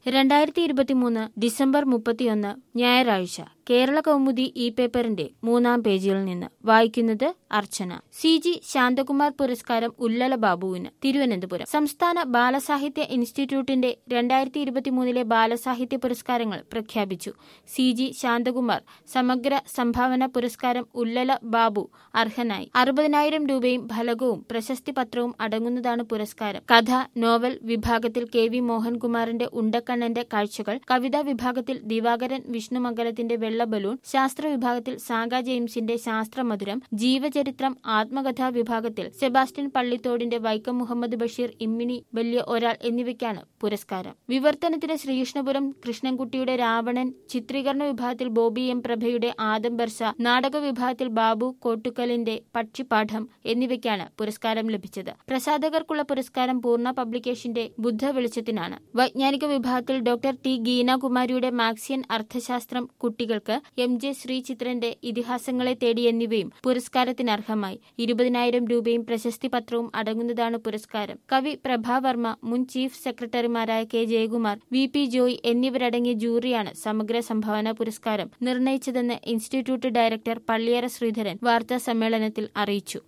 രണ്ടായിരത്തി ഇരുപത്തിമൂന്ന് ഡിസംബർ മുപ്പത്തിയൊന്ന് ഞായറാഴ്ച കേരള കൗമുദി ഇ പേപ്പറിന്റെ മൂന്നാം പേജിൽ നിന്ന് വായിക്കുന്നത് അർച്ചന സി ജി ശാന്തകുമാർ പുരസ്കാരം ഉല്ലല ബാബുവിന് തിരുവനന്തപുരം സംസ്ഥാന ബാലസാഹിത്യ ഇൻസ്റ്റിറ്റ്യൂട്ടിന്റെ രണ്ടായിരത്തി ഇരുപത്തിമൂന്നിലെ ബാലസാഹിത്യ പുരസ്കാരങ്ങൾ പ്രഖ്യാപിച്ചു സി ജി ശാന്തകുമാർ സമഗ്ര സംഭാവന പുരസ്കാരം ഉല്ലല ബാബു അർഹനായി അറുപതിനായിരം രൂപയും ഫലകവും പ്രശസ്തി പത്രവും അടങ്ങുന്നതാണ് പുരസ്കാരം കഥ നോവൽ വിഭാഗത്തിൽ കെ വി മോഹൻകുമാറിന്റെ ഉണ്ടക്കണ്ണന്റെ കാഴ്ചകൾ കവിതാ വിഭാഗത്തിൽ ദിവാകരൻ വിഷ്ണുമംഗലത്തിന്റെ വെള്ള ബലൂൺ ശാസ്ത്ര വിഭാഗത്തിൽ സാഗ ജെയിംസിന്റെ ശാസ്ത്രമധുരം ജീവചരിത്രം ആത്മകഥാ വിഭാഗത്തിൽ സെബാസ്റ്റ്യൻ പള്ളിത്തോടിന്റെ വൈക്കം മുഹമ്മദ് ബഷീർ ഇമ്മിണി വലിയ ഒരാൾ എന്നിവയ്ക്കാണ് പുരസ്കാരം വിവർത്തനത്തിന് ശ്രീകൃഷ്ണപുരം കൃഷ്ണൻകുട്ടിയുടെ രാവണൻ ചിത്രീകരണ വിഭാഗത്തിൽ ബോബി എം പ്രഭയുടെ ആദം ബർസ നാടക വിഭാഗത്തിൽ ബാബു കോട്ടുക്കലിന്റെ പക്ഷിപാഠം എന്നിവയ്ക്കാണ് പുരസ്കാരം ലഭിച്ചത് പ്രസാധകർക്കുള്ള പുരസ്കാരം പൂർണ്ണ പബ്ലിക്കേഷന്റെ ബുദ്ധ വെളിച്ചത്തിനാണ് വൈജ്ഞാനിക വിഭാഗത്തിൽ ഡോക്ടർ ടി ഗീനാകുമാരിയുടെ മാക്സിയൻ അർത്ഥശാസ്ത്രം കുട്ടികൾക്ക് എം ജെ ശ്രീചിത്രന്റെ ഇതിഹാസങ്ങളെ തേടി എന്നിവയും പുരസ്കാരത്തിന് അർഹമായി ഇരുപതിനായിരം രൂപയും പ്രശസ്തി പത്രവും അടങ്ങുന്നതാണ് പുരസ്കാരം കവി പ്രഭാവർമ്മ മുൻ ചീഫ് സെക്രട്ടറിമാരായ K Jayakumar V P Joy എന്നിവരടങ്ങിയ ജൂറിയാണ് സമഗ്ര സംഭാവന പുരസ്കാരം നിർണയിച്ചതെന്ന് ഇൻസ്റ്റിറ്റ്യൂട്ട് ഡയറക്ടർ പള്ളിയറ ശ്രീധരൻ വാർത്താ സമ്മേളനത്തിൽ അറിയിച്ചു